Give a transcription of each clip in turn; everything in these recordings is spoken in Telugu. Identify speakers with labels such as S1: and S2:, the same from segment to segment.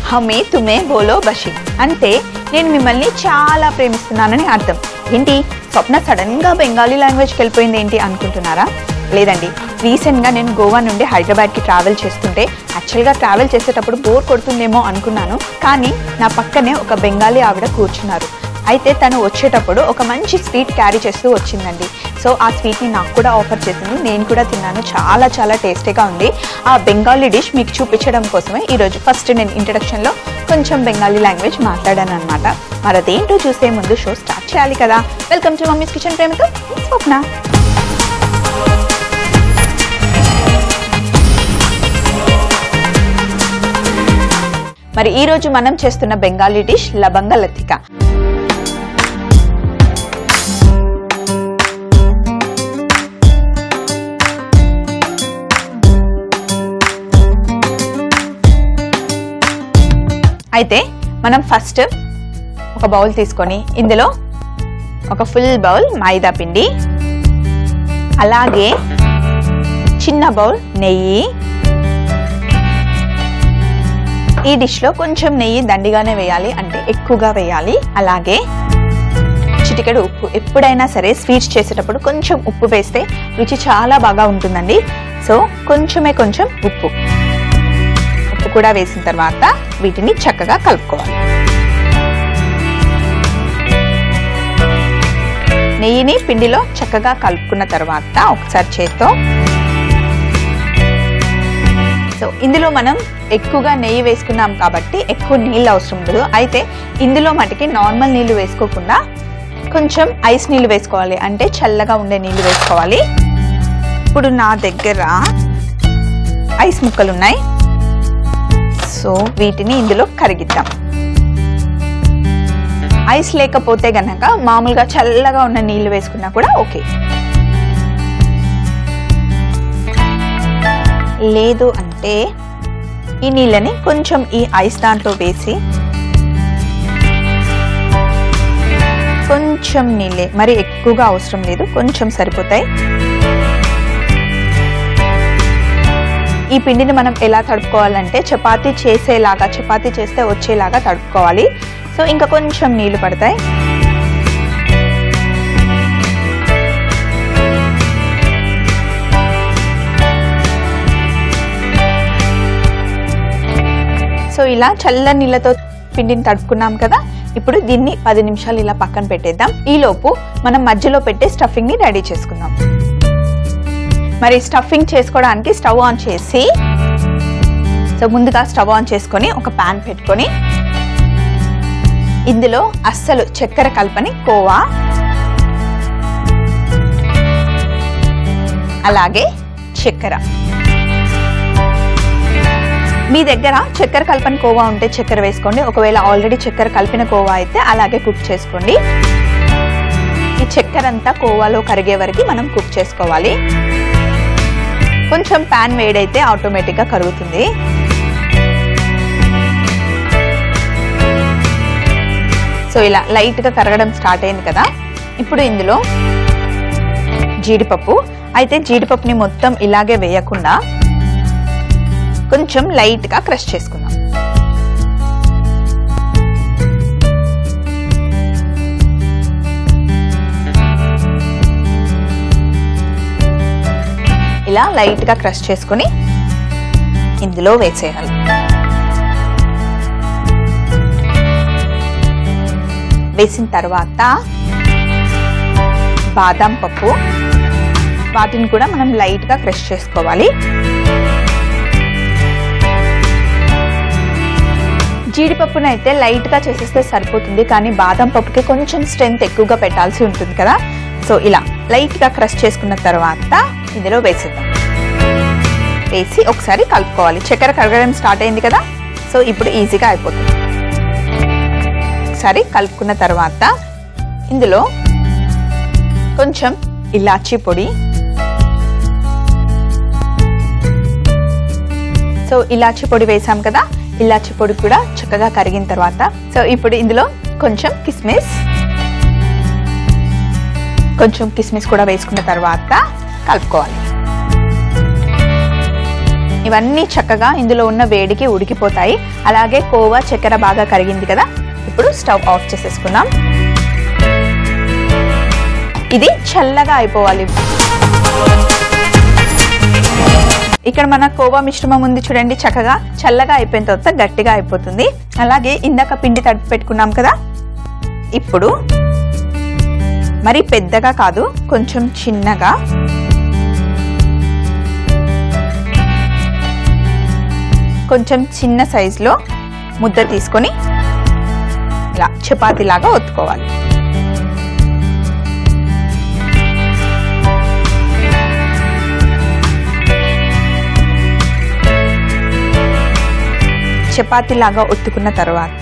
S1: హమే తుమే బోలో బషి అంటే నేను మిమ్మల్ని చాలా ప్రేమిస్తున్నానని అర్థం ఏంటి స్వప్న సడన్గా బెంగాలీ లాంగ్వేజ్కి వెళ్ళిపోయింది ఏంటి అనుకుంటున్నారా లేదండి రీసెంట్గా నేను గోవా నుండి హైదరాబాద్కి ట్రావెల్ చేస్తుంటే యాక్చువల్గా ట్రావెల్ చేసేటప్పుడు బోర్ కొడుతుందేమో అనుకున్నాను కానీ నా పక్కనే ఒక బెంగాలీ ఆవిడ కూర్చున్నారు అయితే తను వచ్చేటప్పుడు ఒక మంచి స్వీట్ క్యారీ చేస్తూ వచ్చిందండి సో ఆ స్వీట్ని నాకు కూడా ఆఫర్ చేసింది నేను కూడా తిన్నాను చాలా చాలా టేస్టీగా ఉంది ఆ బెంగాలీ డిష్ మీకు చూపించడం కోసమే ఈరోజు ఫస్ట్ నేను ఇంట్రడక్షన్లో కొంచెం బెంగాలీ లాంగ్వేజ్ మాట్లాడాను అనమాట మరి అదేంటో చూసే ముందు షో స్టార్ట్ చేయాలి కదా వెల్కమ్ టు మమ్మీస్ కిచెన్ ప్రేమతో స్వప్న మరి ఈ రోజు మనం చేస్తున్న బెంగాలీ డిష్ లబంగ లతిక అయితే మనం ఫస్ట్ ఒక బౌల్ తీసుకొని ఇందులో ఒక ఫుల్ బౌల్ మైదా పిండి అలాగే చిన్న బౌల్ నెయ్యి ఈ డిష్లో కొంచెం నెయ్యి దండిగానే వేయాలి అంటే ఎక్కువగా వేయాలి అలాగే చిటికెడు ఉప్పు ఎప్పుడైనా సరే స్వీట్స్ చేసేటప్పుడు కొంచెం ఉప్పు వేస్తే రుచి చాలా బాగా ఉంటుందండి సో కొంచెమే కొంచెం ఉప్పు ఉప్పు కూడా వేసిన తర్వాత వీటిని చక్కగా కలుపుకోవాలి నెయ్యిని పిండిలో చక్కగా కలుపుకున్న తర్వాత ఒకసారి చేత్తో సో ఇందులో మనం ఎక్కువగా నెయ్యి వేసుకున్నాం కాబట్టి ఎక్కువ నీళ్ళు అవసరం ఉండదు అయితే ఇందులో మటుకి నార్మల్ నీళ్ళు వేసుకోకుండా కొంచెం ఐస్ నీళ్ళు వేసుకోవాలి అంటే చల్లగా ఉండే నీళ్ళు వేసుకోవాలి ఇప్పుడు నా దగ్గర ఐస్ ముక్కలు ఉన్నాయి సో వీటిని ఇందులో కరిగిద్దాం ఐస్ లేకపోతే గనక మామూలుగా చల్లగా ఉన్న నీళ్ళు వేసుకున్నా కూడా ఓకే లేదు అంటే ఈ నీళ్ళని కొంచెం ఈ ఐస్ దాంట్లో వేసి కొంచెం నీళ్ళే మరి ఎక్కువగా అవసరం లేదు కొంచెం సరిపోతాయి ఈ పిండిని మనం ఎలా తడుపుకోవాలంటే చపాతీ చేసేలాగా చపాతీ చేస్తే వచ్చేలాగా తడుపుకోవాలి సో ఇంకా కొంచెం నీళ్లు పడతాయి సో ఇలా చల్ల నీళ్ళతో పిండిని తడుపుకున్నాం కదా ఇప్పుడు దీన్ని పది నిమిషాలు ఇలా పక్కన పెట్టేద్దాం ఈలోపు మనం మధ్యలో పెట్టే స్టఫింగ్ ని రెడీ చేసుకుందాం మరి స్టఫింగ్ చేసుకోవడానికి స్టవ్ ఆన్ చేసి సో ముందుగా స్టవ్ ఆన్ చేసుకొని ఒక పాన్ పెట్టుకొని ఇందులో అస్సలు చక్కెర కలపని కోవా అలాగే చక్కెర మీ దగ్గర చక్కెర కలపని కోవా ఉంటే చక్కెర వేసుకోండి ఒకవేళ ఆల్రెడీ చక్కెర కలిపిన కోవా అయితే అలాగే కుక్ చేసుకోండి ఈ చక్కెర అంతా కోవాలో కరిగే వరకు మనం కుక్ చేసుకోవాలి కొంచెం ప్యాన్ వేడైతే ఆటోమేటిక్గా కరుగుతుంది సో ఇలా లైట్గా కరగడం స్టార్ట్ అయింది కదా ఇప్పుడు ఇందులో జీడిపప్పు అయితే జీడిపప్పుని మొత్తం ఇలాగే వేయకుండా కొంచెం లైట్గా క్రష్ చేసుకుందాం ఇలా లైట్గా క్రష్ చేసుకొని ఇందులో వేసేయాలి వేసిన తర్వాత బాదం పప్పు వాటిని కూడా మనం లైట్గా క్రష్ చేసుకోవాలి జీడిపప్పును అయితే లైట్గా చేసేస్తే సరిపోతుంది కానీ బాదం పప్పుకి కొంచెం స్ట్రెంత్ ఎక్కువగా పెట్టాల్సి ఉంటుంది కదా సో ఇలా లైట్గా క్రష్ చేసుకున్న తర్వాత ఇందులో వేసేద్దాం వేసి ఒకసారి కలుపుకోవాలి చక్కెర కరగడం స్టార్ట్ అయింది కదా సో ఇప్పుడు ఈజీగా అయిపోతుంది ఒకసారి కలుపుకున్న తర్వాత ఇందులో కొంచెం ఇలాచీ పొడి సో ఇలాచి పొడి వేసాం కదా ఇలాచి పొడి కూడా చక్కగా కరిగిన తర్వాత సో ఇప్పుడు ఇందులో కొంచెం కిస్మిస్ కొంచెం కిస్మిస్ కూడా వేసుకున్న తర్వాత కలుపుకోవాలి ఇవన్నీ చక్కగా ఇందులో ఉన్న వేడికి ఉడికిపోతాయి అలాగే కోవా చక్కెర బాగా కరిగింది కదా ఇప్పుడు స్టవ్ ఆఫ్ చేసేసుకుందాం ఇది చల్లగా అయిపోవాలి ఇక్కడ మన కోవా మిశ్రమం ఉంది చూడండి చక్కగా చల్లగా అయిపోయిన తర్వాత గట్టిగా అయిపోతుంది అలాగే ఇందాక పిండి తడిపి పెట్టుకున్నాం కదా ఇప్పుడు మరి పెద్దగా కాదు కొంచెం చిన్నగా కొంచెం చిన్న సైజులో ముద్ద తీసుకొని ఇలా చపాతీలాగా ఒత్తుకోవాలి చపాతీలాగా ఒత్తుకున్న తర్వాత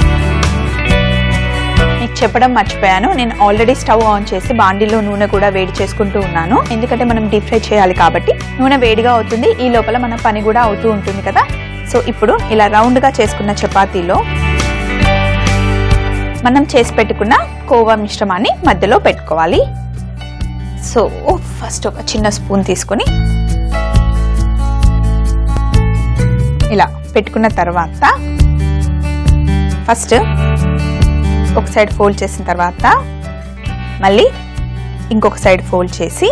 S1: మీకు చెప్పడం మర్చిపోయాను నేను ఆల్రెడీ స్టవ్ ఆన్ చేసి బాండీలో నూనె కూడా వేడి చేసుకుంటూ ఉన్నాను ఎందుకంటే మనం డీప్ ఫ్రై చేయాలి కాబట్టి నూనె వేడిగా అవుతుంది ఈ లోపల మన పని కూడా అవుతూ ఉంటుంది కదా సో ఇప్పుడు ఇలా రౌండ్గా చేసుకున్న చపాతీలో మనం చేసి పెట్టుకున్న కోవా మిశ్రమాన్ని మధ్యలో పెట్టుకోవాలి సో ఫస్ట్ ఒక చిన్న స్పూన్ తీసుకొని ఇలా పెట్టుకున్న తర్వాత ఫస్ట్ ఒక సైడ్ ఫోల్డ్ చేసిన తర్వాత మళ్ళీ ఇంకొక సైడ్ ఫోల్డ్ చేసి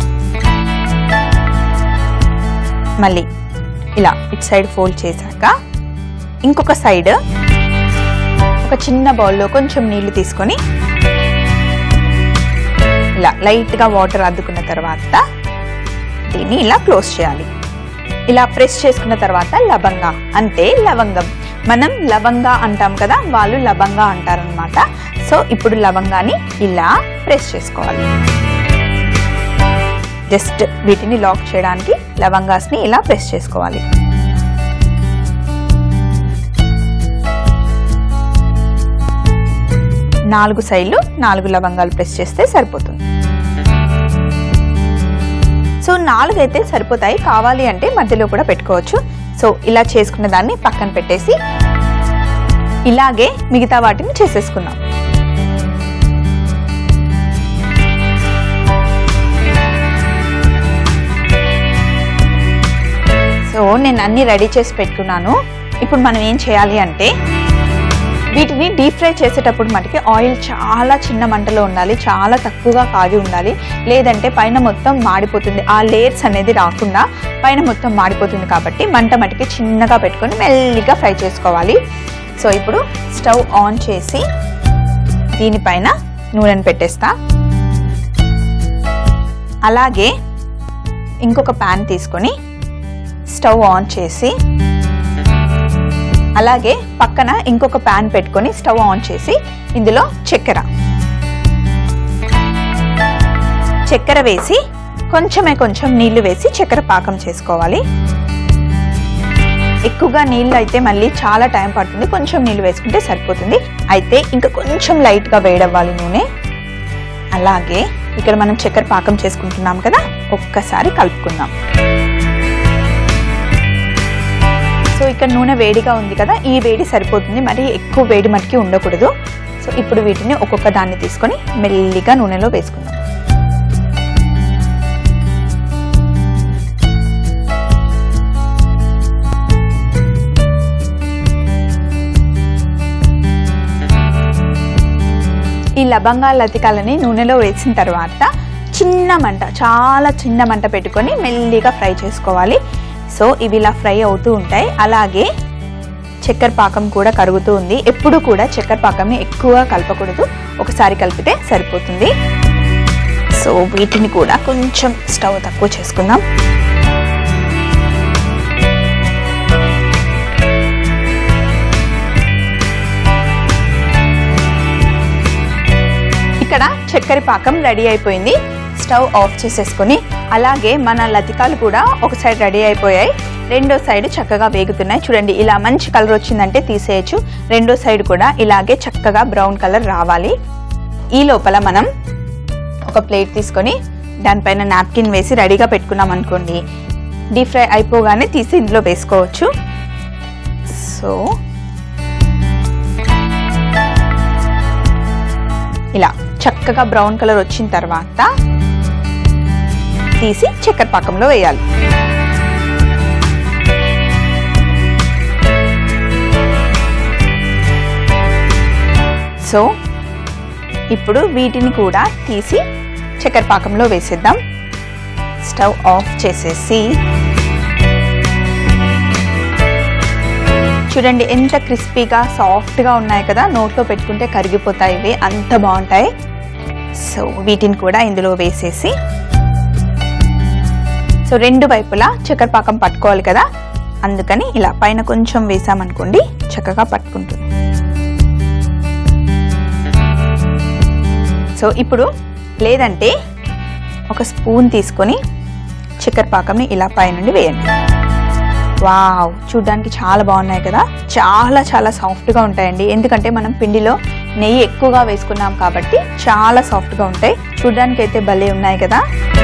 S1: మళ్ళీ ఇలా ఇటు సైడ్ ఫోల్డ్ చేశాక ఇంకొక సైడ్ ఒక చిన్న బౌల్లో కొంచెం నీళ్లు తీసుకొని ఇలా లైట్గా వాటర్ అద్దుకున్న తర్వాత దీన్ని ఇలా క్లోజ్ చేయాలి ఇలా ప్రెస్ చేసుకున్న తర్వాత లవంగా అంటే లవంగం మనం లవంగా అంటాం కదా వాళ్ళు లవంగా అంటారనమాట సో ఇప్పుడు లవంగాని ఇలా ప్రెస్ చేసుకోవాలి జస్ట్ వీటిని లాక్ చేయడానికి లవంగాస్ని ఇలా ప్రెస్ చేసుకోవాలి నాలుగు సైడ్లు నాలుగు లవంగాలు ప్రెస్ చేస్తే సరిపోతుంది సో నాలుగు అయితే సరిపోతాయి కావాలి అంటే మధ్యలో కూడా పెట్టుకోవచ్చు సో ఇలా చేసుకున్న దాన్ని పక్కన పెట్టేసి ఇలాగే మిగతా వాటిని చేసేసుకుందాం సో నేను అన్ని రెడీ చేసి పెట్టుకున్నాను ఇప్పుడు మనం ఏం చేయాలి అంటే వీటిని డీప్ ఫ్రై చేసేటప్పుడు మనకి ఆయిల్ చాలా చిన్న మంటలో ఉండాలి చాలా తక్కువగా కాగి ఉండాలి లేదంటే పైన మొత్తం మాడిపోతుంది ఆ లేయర్స్ అనేది రాకుండా పైన మొత్తం మాడిపోతుంది కాబట్టి మంట మటుకి చిన్నగా పెట్టుకొని మెల్లిగా ఫ్రై చేసుకోవాలి సో ఇప్పుడు స్టవ్ ఆన్ చేసి దీనిపైన నూనెను పెట్టేస్తా అలాగే ఇంకొక ప్యాన్ తీసుకొని స్టవ్ ఆన్ చేసి అలాగే పక్కన ఇంకొక ప్యాన్ పెట్టుకొని స్టవ్ ఆన్ చేసి ఇందులో చక్కెర చక్కెర వేసి కొంచెమే కొంచెం నీళ్లు వేసి చక్కెర పాకం చేసుకోవాలి ఎక్కువగా నీళ్ళు అయితే మళ్ళీ చాలా టైం పడుతుంది కొంచెం నీళ్ళు వేసుకుంటే సరిపోతుంది అయితే ఇంకా కొంచెం లైట్గా వేడవ్వాలి నూనె అలాగే ఇక్కడ మనం చక్కెర పాకం చేసుకుంటున్నాం కదా ఒక్కసారి కలుపుకుందాం సో ఇక్కడ నూనె వేడిగా ఉంది కదా ఈ వేడి సరిపోతుంది మరి ఎక్కువ వేడి మటుకి ఉండకూడదు సో ఇప్పుడు వీటిని ఒక్కొక్క దాన్ని తీసుకొని మెల్లిగా నూనెలో వేసుకుందాం ఈ లవంగాల లతికాలని నూనెలో వేసిన తర్వాత చిన్న మంట చాలా చిన్న మంట పెట్టుకొని మెల్లిగా ఫ్రై చేసుకోవాలి సో ఇవి ఇలా ఫ్రై అవుతూ ఉంటాయి అలాగే చక్కెర పాకం కూడా కరుగుతూ ఉంది ఎప్పుడు కూడా చక్కెర పాకంని ఎక్కువ కలపకూడదు ఒకసారి కలిపితే సరిపోతుంది సో వీటిని కూడా కొంచెం స్టవ్ తక్కువ చేసుకుందాం ఇక్కడ చక్కెర పాకం రెడీ అయిపోయింది స్టవ్ ఆఫ్ చేసేసుకొని అలాగే మన లతికాలు కూడా ఒక సైడ్ రెడీ అయిపోయాయి రెండో సైడ్ చక్కగా వేగుతున్నాయి చూడండి ఇలా మంచి కలర్ వచ్చిందంటే తీసేయచ్చు రెండో సైడ్ కూడా ఇలాగే చక్కగా బ్రౌన్ కలర్ రావాలి ఈ లోపల మనం ఒక ప్లేట్ తీసుకొని దానిపైన నాప్కిన్ వేసి రెడీగా పెట్టుకున్నాం అనుకోండి డీప్ ఫ్రై అయిపోగానే తీసి ఇందులో వేసుకోవచ్చు సో ఇలా చక్కగా బ్రౌన్ కలర్ వచ్చిన తర్వాత తీసి చక్కెర పాకంలో వేయాలి సో ఇప్పుడు వీటిని కూడా తీసి చక్కెర పాకంలో వేసేద్దాం స్టవ్ ఆఫ్ చేసేసి చూడండి ఎంత క్రిస్పీగా సాఫ్ట్గా ఉన్నాయి కదా నోట్లో పెట్టుకుంటే కరిగిపోతాయి ఇవి అంత బాగుంటాయి సో వీటిని కూడా ఇందులో వేసేసి సో రెండు వైపులా చక్కెర పాకం పట్టుకోవాలి కదా అందుకని ఇలా పైన కొంచెం వేసామనుకోండి చక్కగా పట్టుకుంటుంది సో ఇప్పుడు లేదంటే ఒక స్పూన్ తీసుకొని చక్కెర పాకంని ఇలా పైనుండి వేయండి వావ్ చూడ్డానికి చాలా బాగున్నాయి కదా చాలా చాలా సాఫ్ట్గా ఉంటాయండి ఎందుకంటే మనం పిండిలో నెయ్యి ఎక్కువగా వేసుకున్నాం కాబట్టి చాలా సాఫ్ట్గా ఉంటాయి చూడ్డానికి అయితే భలే ఉన్నాయి కదా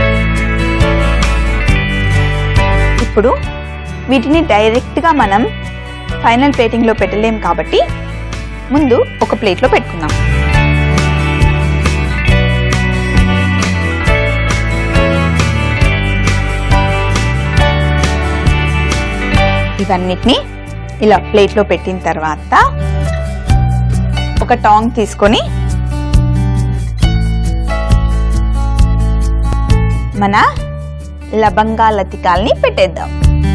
S1: ఇప్పుడు వీటిని డైరెక్ట్గా మనం ఫైనల్ ప్లేటింగ్లో పెట్టలేం కాబట్టి ముందు ఒక ప్లేట్లో పెట్టుకుందాం ఇవన్నిటిని ఇలా ప్లేట్లో పెట్టిన తర్వాత ఒక టాంగ్ తీసుకొని మన లబంగా లతికాల్ని పెట్టేద్దాం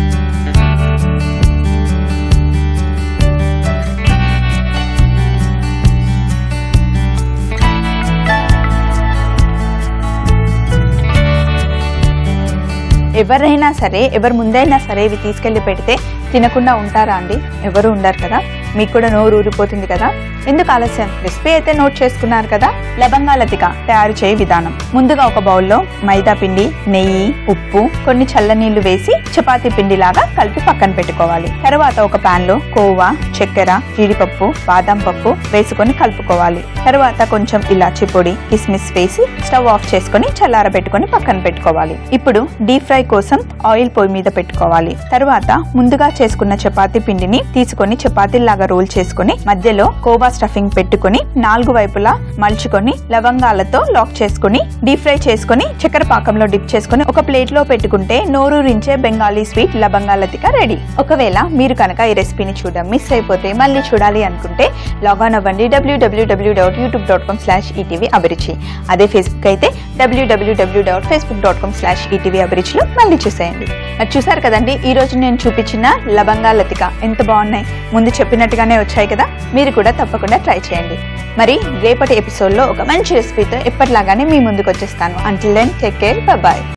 S1: ఎవరైనా సరే ఎవరి ముందైనా సరే ఇవి తీసుకెళ్లి పెడితే తినకుండా ఉంటారా అండి ఎవరు ఉండరు కదా మీకు కూడా నోరు ఊరిపోతుంది కదా ఎందుకు ఆలస్యం రెసిపీ అయితే నోట్ చేసుకున్నారు కదా లవంగాలతిక తయారు చేయ విధానం ముందుగా ఒక బౌల్లో మైదా పిండి నెయ్యి ఉప్పు కొన్ని చల్లనీళ్లు వేసి చపాతీ పిండి లాగా కలిపి పక్కన పెట్టుకోవాలి తర్వాత ఒక పాన్ లో కోవా చక్కెర జీడిపప్పు బాదం పప్పు వేసుకొని కలుపుకోవాలి తర్వాత కొంచెం ఇలాచి పొడి కిస్మిస్ వేసి స్టవ్ ఆఫ్ చేసుకొని చల్లారబెట్టుకొని పక్కన పెట్టుకోవాలి ఇప్పుడు డీప్ ఫ్రై కోసం ఆయిల్ పొయ్యి మీద పెట్టుకోవాలి తర్వాత ముందుగా చేసుకున్న చపాతీ పిండిని తీసుకొని చపాతీలాగా రోల్ చేసుకొని మధ్యలో కోవా స్టఫింగ్ పెట్టుకొని నాలుగు వైపులా మలుచుకొని లవంగాలతో లాక్ చేసుకొని డీప్ ఫ్రై చేసుకొని చక్కెర పాకంలో డిప్ చేసుకొని ఒక ప్లేట్ లో పెట్టుకుంటే నోరూరించే బెంగాలీ స్వీట్ లవంగాలతిక రెడీ ఒకవేళ మీరు కనుక ఈ రెసిపీని చూడడం మిస్ అయిపోతే మళ్ళీ చూడాలి అనుకుంటే లాగాన్ అవ్వండి W W W dot YouTube dot com slash ETV Abhiruchi అదే ఫేస్బుక్ అయితే W W W dot Facebook dot com slash ETV అభిరుచిలో మళ్ళీ చూసేయండి మరి చూసారు కదండి ఈ రోజు నేను చూపించిన లవంగా లతిక ఎంత బాగున్నాయి ముందు చెప్పినట్టుగానే వచ్చాయి కదా మీరు కూడా తప్పకుండా ట్రై చేయండి మరి రేపటి ఎపిసోడ్లో ఒక మంచి రెసిపీతో ఎప్పటిలాగానే మీ ముందుకు వచ్చేస్తాను until then take care bye